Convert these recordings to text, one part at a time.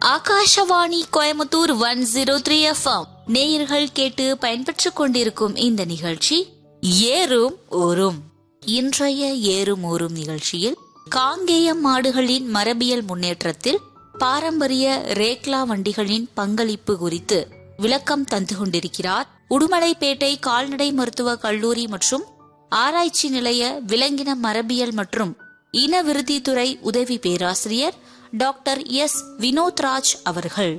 Akashvani Coimbatore one zero three FM நேயர்கள் கேட்டு பயன்பெற்றுக் கொண்டிருக்கும் இந்த நிகழ்ச்சி ஏறும் ஊரும் இன்றைய ஏறும் ஊரும் நிகழ்ச்சியில் காங்கேயம் மாடுகளின் மரபியல் முன்னேற்றத்தில் பாரம்பரிய ரேக்லா வண்டிகளின் பங்களிப்பு குறித்து விளக்கம் தந்து கொண்டிருக்கிறார் உடுமலைப்பேட்டை கால்நடை மருத்துவ கல்லூரி மற்றும் ஆராய்ச்சி நிலைய விலங்கின மரபியல் மற்றும் இனவிருத்தித்துறை உதவி பேராசிரியர் டாக்டர் எஸ் வினோத்ராஜ் அவர்கள்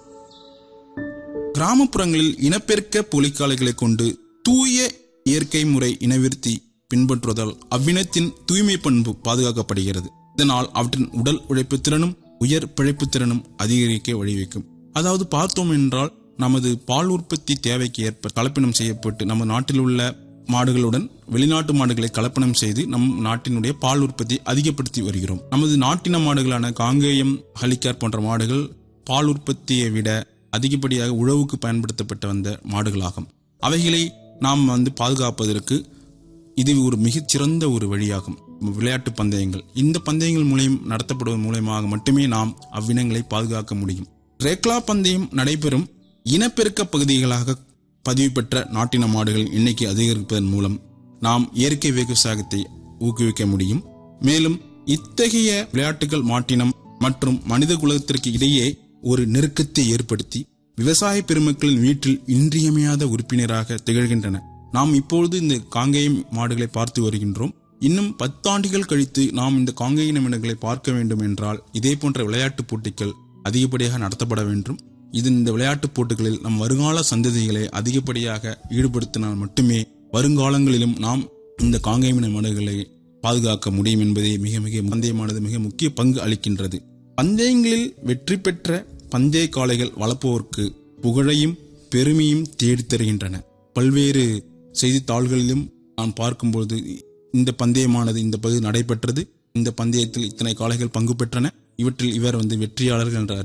கிராமப்புறங்களில் இனப்பெருக்க புலிக்காலைகளை கொண்டு தூய இயற்கை முறை இனவிருத்தி பின்பற்றுவதால் அவ்வினத்தின் தூய்மை பண்பு பாதுகாக்கப்படுகிறது இதனால் அவற்றின் உடல் உழைப்பு திறனும் உயர் பிழைப்பு திறனும் அதிகரிக்க வழிவகுக்கும் அதாவது பார்த்தோம் என்றால் நமது பால் உற்பத்தி தேவைக்கு ஏற்ப கலப்பினம் செய்யப்பட்டு நம்ம நாட்டில் உள்ள மாடுகளுடன் வெளிநாட்டு மாடுகளை கலப்பனம் செய்து நம் நாட்டினுடைய பால் உற்பத்தி அதிகப்படுத்தி வருகிறோம் நமது நாட்டின மாடுகளான காங்கேயம் ஹலிக்கார் போன்ற மாடுகள் பால் உற்பத்தியை விட அதிகப்படியாக உழவுக்கு பயன்படுத்தப்பட்டு வந்த மாடுகளாகும் அவைகளை நாம் வந்து பாதுகாப்பதற்கு இது ஒரு மிகச்சிறந்த ஒரு வழியாகும் விளையாட்டு பந்தயங்கள் இந்த பந்தயங்கள் மூலியம் நடத்தப்படுவதன் மூலயமாக மட்டுமே நாம் அவ்வினங்களை பாதுகாக்க முடியும் ரேக்லா பந்தயம் நடைபெறும் இனப்பெருக்க பகுதிகளாக பதிவு பெற்ற நாட்டின மாடுகளின் எண்ணிக்கை அதிகரிப்பதன் மூலம் நாம் இயற்கை விவசாயத்தை ஊக்குவிக்க முடியும் மேலும் இத்தகைய விளையாட்டுகள் மாட்டினம் மற்றும் மனித குலத்திற்கு இடையே ஒரு நெருக்கத்தை ஏற்படுத்தி விவசாய பெருமக்களின் வீட்டில் இன்றியமையாத உறுப்பினராக திகழ்கின்றன நாம் இப்பொழுது இந்த காங்கேயம் மாடுகளை பார்த்து வருகின்றோம் இன்னும் பத்தாண்டுகள் கழித்து நாம் இந்த காங்கேய நிமிடங்களை பார்க்க வேண்டும் என்றால் இதே போன்ற விளையாட்டுப் போட்டிகள் அதிகப்படியாக நடத்தப்பட வேண்டும் இது இந்த விளையாட்டுப் போட்டிகளில் நம் வருங்கால சந்ததிகளை அதிகப்படியாக ஈடுபடுத்தினால் மட்டுமே வருங்காலங்களிலும் நாம் இந்த காங்கேய மாடுகளை பாதுகாக்க முடியும் என்பதே மிக மிக பந்தயமானது மிக முக்கிய பங்கு அளிக்கின்றது பந்தயங்களில் வெற்றி பெற்ற பந்தய காளைகள் வளர்ப்போருக்கு புகழையும் பெருமையும் தேடித் தருகின்றன பல்வேறு செய்தித்தாள்களிலும் நான் பார்க்கும்போது இந்த பந்தயமானது இந்த பகுதி நடைபெற்றது இந்த பந்தயத்தில் இத்தனை காளைகள் பங்கு பெற்றன இவற்றில் இவர் வந்து வெற்றியாளர்கள் என்று